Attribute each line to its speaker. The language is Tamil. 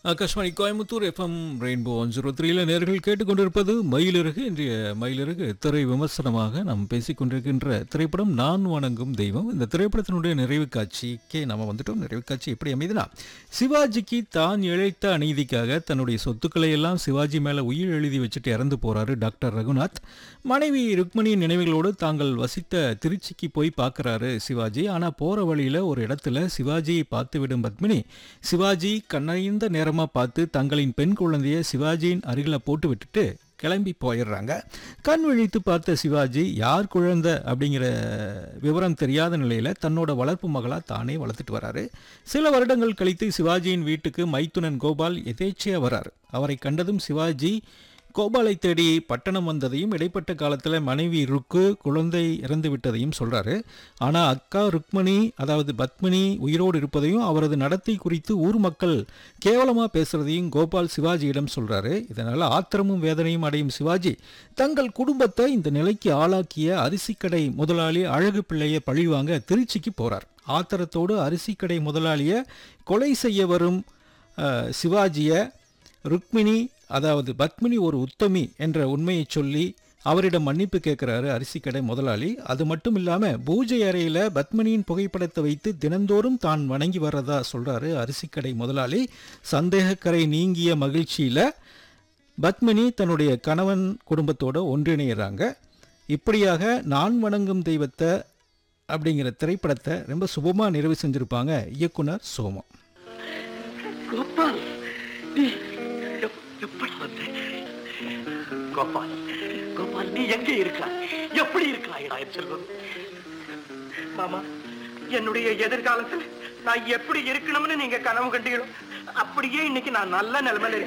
Speaker 1: Akashvani Coimbatore FM rainbow one zero த்ரீல நேர்கள் கேட்டுக்கொண்டிருப்பது மயிலிறகு இன்றைய மயிலிறகு திரை விமர்சனமாக நாம் பேசிக்கொண்டிருக்கின்ற திரைப்படம் நான் வணங்கும் தெய்வம் இந்த திரைப்படத்தினுடைய நிறைவு காட்சிக்கே நம்ம வந்துட்டோம் நிறைவு காட்சி எப்படி அமைதுனா சிவாஜிக்கு தான் இழைத்த அநீதிக்காக தன்னுடைய சொத்துக்களை எல்லாம் சிவாஜி மேலே உயிர் எழுதி வச்சுட்டு இறந்து போறாரு டாக்டர் ரகுநாத் மனைவி ருக்மணியின் நினைவுகளோடு தாங்கள் வசித்த திருச்சிக்கு போய் பார்க்கறாரு சிவாஜி ஆனால் போகிற வழியில் ஒரு இடத்துல சிவாஜியை பார்த்துவிடும் பத்மினி சிவாஜி கண்ணைந்த நேரமாக பார்த்து தங்களின் பெண் குழந்தையை சிவாஜியின் அருகில் போட்டு விட்டுட்டு கிளம்பி போயிடுறாங்க கண் விழித்து பார்த்த சிவாஜி யார் குழந்தை அப்படிங்கிற விவரம் தெரியாத நிலையில் தன்னோட வளர்ப்பு மகளாக தானே வளர்த்துட்டு வராரு சில வருடங்கள் கழித்து சிவாஜியின் வீட்டுக்கு மைத்துனன் கோபால் எதேச்சையாக வராரு அவரை கண்டதும் சிவாஜி கோபாலை தேடி பட்டணம் வந்ததையும் இடைப்பட்ட காலத்தில் மனைவி ருக்கு குழந்தை இறந்து விட்டதையும் சொல்கிறாரு ஆனால் அக்கா ருக்மணி அதாவது பத்மினி உயிரோடு இருப்பதையும் அவரது நடத்தை குறித்து ஊர் மக்கள் கேவலமாக பேசுகிறதையும் கோபால் சிவாஜியிடம் சொல்கிறாரு இதனால் ஆத்திரமும் வேதனையும் அடையும் சிவாஜி தங்கள் குடும்பத்தை இந்த நிலைக்கு ஆளாக்கிய அரிசிக்கடை முதலாளி அழகு பிள்ளையை பழிவாங்க திருச்சிக்கு போகிறார் ஆத்திரத்தோடு அரிசிக்கடை முதலாளியை கொலை செய்ய வரும் அஹ், சிவாஜியை ருக்மிணி அதாவது பத்மினி ஒரு உத்தமி என்ற உண்மையை சொல்லி அவரிடம் மன்னிப்பு கேட்குறாரு அரிசிக்கடை முதலாளி அது மட்டும் இல்லாமல் பூஜை அறையில் பத்மினியின் புகைப்படத்தை வைத்து தினந்தோறும் தான் வணங்கி வர்றதா சொல்கிறாரு அரிசிக்கடை முதலாளி சந்தேகக்கரை நீங்கிய மகிழ்ச்சியில் பத்மினி தன்னுடைய கணவன் குடும்பத்தோட ஒன்றிணைகிறாங்க இப்படியாக நான் வணங்கும் தெய்வத்தை அப்படிங்கிற திரைப்படத்தை ரொம்ப சுபமாக நிறைவு செஞ்சுருப்பாங்க இயக்குனர் சோமம்
Speaker 2: கோபால் நீ எப்- எப்படி வந்த கோபால் கோபால் நீ எங்க இருக்காய் எப்படி இருக்காய் என் செல்வம் மாமா என்னுடைய எதிர்காலத்தில் நான் எப்படி இருக்கணும்னு நீங்க கனவு கண்டீங்களோ அப்படியே இன்னைக்கு நான் நல்ல நிலைமையில இருக்கேன்